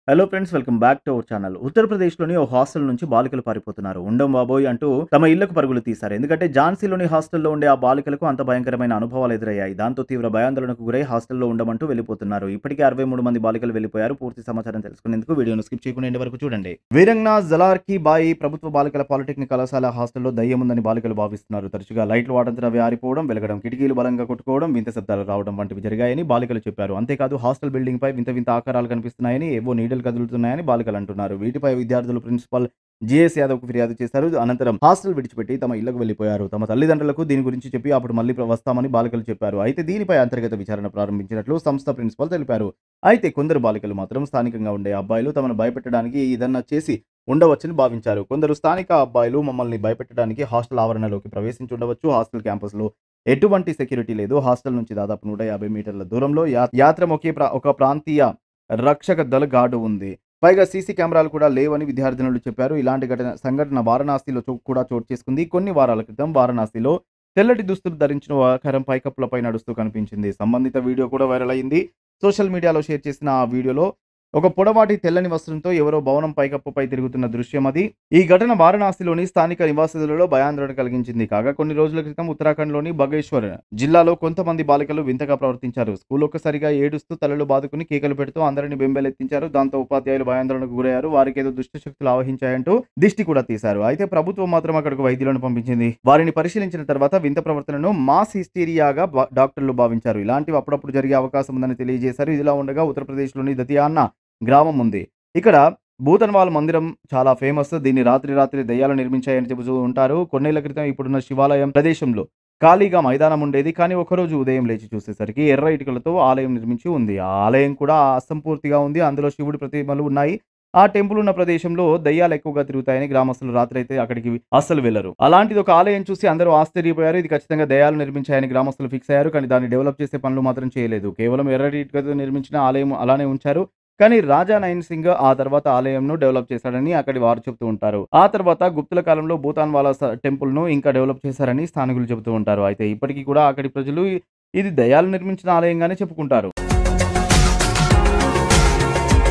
hello friends welcome back to our channel ఉత్తరప్రదేశ్లోని ఓ hostel నుంచి బాలికలు పారిపోతున్నారు ఉండం బాబోయ్ అంటూ తమ ఇళ్లకు పరుగులు తీశారు ఎందుకంటే ఝాన్సీలోని హాస్టల్లో ఉండే ఆ బాలికలకు అంత భయంకరమైన అనుభవాలు ఎదురయ్యాయి దాంతో తీవ్ర భయాందోళనకు గురై హాస్టల్లో ఉండమంటూ వెళ్ళిపోతున్నారు ఇప్పటికే అరవై మూడు మంది బాలికలు వెళ్ళిపోయారు పూర్తి సమాచారం తెలుసుకునేందుకు వీడియోను స్కిప్ చేయకుండా ఎండ్ వరకు చూడండి వీరంగ్నా జలార్కి బాయి ప్రభుత్వ బాలికల పాలిటెక్నిక్ కళాశాల హాస్టల్లో దయ్యం ఉందని బాలికలు భావిస్తున్నారు తరచుగా లైట్లు వాటంతట అవి ఆరిపోవడం వెలగడం కిటికీలు బలంగా కొట్టుకోవడం వింత శబ్దాలు రావడం వంటివి జరిగాయని బాలికలు చెప్పారు అంతేకాదు హాస్టల్ బిల్డింగ్ పై వింత వింత ఆకారాలు కనిపిస్తున్నాయని ఏవో నీడలు కదులుతున్నాయని బాలికలు అంటున్నారు వీటిపై విద్యార్థులు ప్రిన్సిపల్ జిఎస్ యాదవ్కు ఫిర్యాదు చేశారు అనంతరం హాస్టల్ విడిచిపెట్టి తమ ఇళ్లకు వెళ్లిపోయారు తమ తల్లిదండ్రులకు దీని గురించి చెప్పి అప్పుడు మళ్ళీ వస్తామని బాలికలు చెప్పారు అయితే దీనిపై అంతర్గత విచారణ ప్రారంభించినట్లు సంస్థ ప్రిన్సిపల్ తెలిపారు అయితే కొందరు బాలికలు మాత్రం స్థానికంగా ఉండే అబ్బాయిలు తమను భయపెట్టడానికి ఏదన్నా చేసి ఉండవచ్చని భావించారు కొందరు స్థానిక అబ్బాయిలు మమ్మల్ని భయపెట్టడానికి హాస్టల్ ఆవరణలోకి ప్రవేశించి ఉండవచ్చు హాస్టల్ క్యాంపస్లో ఎటువంటి సెక్యూరిటీ లేదు హాస్టల్ నుంచి దాదాపు నూట యాభై మీటర్ల దూరంలో యా- యాత్ర ఒకే ప్రా- ఒక ప్రాంతీయ రక్షక దళ గార్డు ఉంది పైగా సీసీ కెమెరాలు కూడా లేవని విద్యార్థినులు చెప్పారు ఇలాంటి ఘటన సంఘటన వారణాసిలో చో- కూడా చోటు చేసుకుంది కొన్ని వారాల క్రితం వారణాసిలో తెల్లటి దుస్తులు ధరించిన ఒక ఆకారం పైకప్పులపై నడుస్తూ కనిపించింది సంబంధిత వీడియో కూడా వైరల్ అయింది సోషల్ మీడియాలో షేర్ చేసిన ఆ వీడియోలో ఒక పొడవాటి తెల్లని వస్త్రంతో ఎవరో భవనం పైకప్పుపై తిరుగుతున్న దృశ్యం అది ఈ ఘటన వారణాసిలోని స్థానిక నివాసితులలో భయాందోళన కలిగించింది కాగా కొన్ని రోజుల క్రితం ఉత్తరాఖండ్లోని బగేశ్వర్ జిల్లాలో కొంతమంది బాలికలు వింతగా ప్రవర్తించారు స్కూల్ ఒక్కసారిగా ఏడుస్తూ తలలు బాదుకుని కేకలు పెడుతూ అందరిని బెంబెలెత్తించారు దాంతో ఉపాధ్యాయులు భయాందోళనకు గురయ్యారు వారికి ఏదో దుష్ట శక్తులు ఆవహించాయంటూ దిష్టి కూడా తీశారు అయితే ప్రభుత్వం మాత్రం అక్కడికి వైద్యులను పంపించింది వారిని పరిశీలించిన తర్వాత వింత ప్రవర్తనను మాస్ హిస్టీరియాగా బా- డాక్టర్లు భావించారు ఇలాంటివి అప్పుడప్పుడు జరిగే అవకాశం ఉందని తెలియజేశారు ఇదిలా ఉండగా ఉత్తరప్రదేశ్లోని దతియాన్న గ్రామం ఉంది ఇక్కడ భూతన్వాల్ మందిరం చాలా ఫేమస్ దీన్ని రాత్రి రాత్రి దయ్యాలు నిర్మించాయని చెబుతూ ఉంటారు కొన్నేళ్ల క్రితం ఇప్పుడున్న శివాలయం ప్రదేశంలో ఖాళీగా మైదానం ఉండేది కానీ ఒకరోజు ఉదయం లేచి చూసేసరికి ఎర్ర ఇటుకలతో ఆలయం నిర్మించి ఉంది ఆ ఆలయం కూడా అసంపూర్తిగా ఉంది అందులో శివుడి ప్రతిమలు ఉన్నాయి ఆ టెంపుల్ ఉన్న ప్రదేశంలో దయ్యాలు ఎక్కువగా తిరుగుతాయని గ్రామస్తులు రాత్రి అయితే అక్కడికి అస్సలు వెళ్లరు అలాంటిది ఒక ఆలయం చూసి అందరూ ఆశ్చర్యపోయారు ఇది ఖచ్చితంగా దయ్యాలు నిర్మించాయని గ్రామస్తులు ఫిక్స్ అయ్యారు కానీ దాన్ని డెవలప్ చేసే పనులు మాత్రం చేయలేదు కేవలం ఎర్రటి ఇటుకతో నిర్మించిన ఆలయం అలానే ఉంచారు కానీ రాజా నయన్ సింగ్ ఆ తర్వాత ఆలయంను డెవలప్ చేశాడని అక్కడి వారు చెబుతూ ఉంటారు ఆ తర్వాత గుప్తుల కాలంలో భూతాన్ వాలా టెంపుల్ ను ఇంకా డెవలప్ చేశారని స్థానికులు చెబుతూ ఉంటారు అయితే ఇప్పటికీ కూడా అక్కడి ప్రజలు ఇది దయాలు నిర్మించిన ఆలయంగానే చెప్పుకుంటారు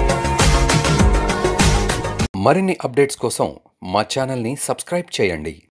మరిన్ని అప్డేట్స్ కోసం మా ఛానల్ని సబ్స్క్రైబ్ చేయండి